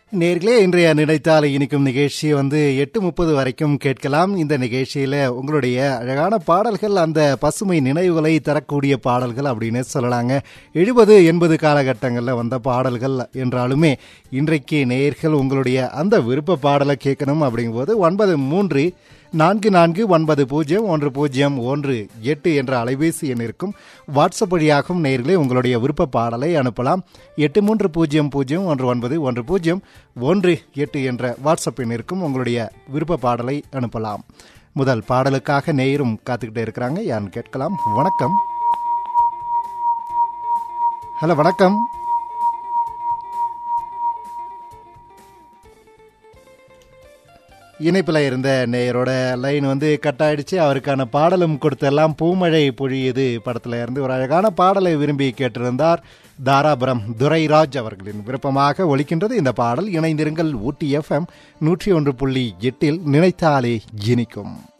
நேர்களே இன்றைய நினைத்தாலே இனிக்கும் நிகழ்ச்சியை வந்து எட்டு முப்பது வரைக்கும் கேட்கலாம் இந்த நிகழ்ச்சியில உங்களுடைய அழகான பாடல்கள் அந்த பசுமை நினைவுகளை தரக்கூடிய பாடல்கள் அப்படின்னு சொல்லலாங்க எழுபது எண்பது காலகட்டங்களில் வந்த பாடல்கள் என்றாலுமே இன்றைக்கு நேயர்கள் உங்களுடைய அந்த விருப்ப பாடலை கேட்கணும் அப்படிங்கும்போது ஒன்பது மூன்று நான்கு நான்கு ஒன்பது பூஜ்ஜியம் ஒன்று பூஜ்ஜியம் ஒன்று எட்டு என்ற அலைபேசி எண் இருக்கும் வாட்ஸ்அப் வழியாகவும் நேர்களே உங்களுடைய விருப்ப பாடலை அனுப்பலாம் எட்டு மூன்று பூஜ்ஜியம் பூஜ்ஜியம் ஒன்று ஒன்பது ஒன்று பூஜ்ஜியம் ஒன்று எட்டு என்ற வாட்ஸ்அப் எண் இருக்கும் உங்களுடைய விருப்ப பாடலை அனுப்பலாம் முதல் பாடலுக்காக நேயரும் காத்துக்கிட்டே இருக்கிறாங்க யாருன்னு கேட்கலாம் வணக்கம் ஹலோ வணக்கம் இணைப்பில் இருந்த நேயரோட லைன் வந்து கட் ஆயிடுச்சு அவருக்கான பாடலும் கொடுத்தெல்லாம் பூமழை பொழியுது படத்தில் இருந்து ஒரு அழகான பாடலை விரும்பி கேட்டிருந்தார் தாராபுரம் துரைராஜ் அவர்களின் விருப்பமாக ஒலிக்கின்றது இந்த பாடல் இணைந்திருங்கள் ஊட்டி எஃப்எம் நூற்றி ஒன்று புள்ளி எட்டில் நினைத்தாலே இனிக்கும்